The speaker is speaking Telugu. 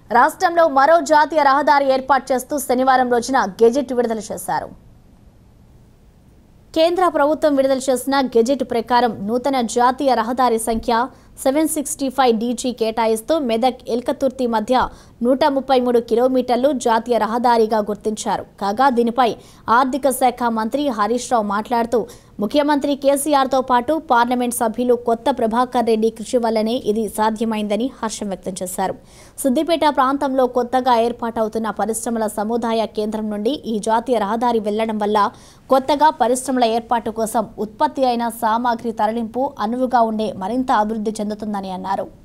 రాష్ట్రంలో మరో జాతీయ రహదారి ఏర్పాటు చేస్తూ శనివారం రోజున గెజెట్ విడుదల చేశారు కేంద్ర ప్రభుత్వం విడుదల చేసిన గెజెట్ ప్రకారం నూతన జాతీయ రహదారి సంఖ్య సెవెన్ సిక్స్టీ ఫైవ్ డీజీ కేటాయిస్తూ మెదక్ ఎల్కతుర్తి మధ్య నూట ముప్పై మూడు కిలోమీటర్లు జాతీయ రహదారిగా గుర్తించారు కాగా దీనిపై ఆర్థిక శాఖ మంత్రి హరీష్ రావు మాట్లాడుతూ ముఖ్యమంత్రి కేసీఆర్తో పాటు పార్లమెంట్ సభ్యులు కొత్త ప్రభాకర్ రెడ్డి కృషి వల్లనే ఇది సాధ్యమైందని హర్షం వ్యక్తం చేశారు సిద్దిపేట ప్రాంతంలో కొత్తగా ఏర్పాటవుతున్న పరిశ్రమల సముదాయ కేంద్రం నుండి ఈ జాతీయ రహదారి వెళ్లడం వల్ల కొత్తగా పరిశ్రమల ఏర్పాటు కోసం ఉత్పత్తి అయిన సామాగ్రి తరలింపు అనువుగా ఉండే మరింత అభివృద్ధి చెందుతుందని అన్నారు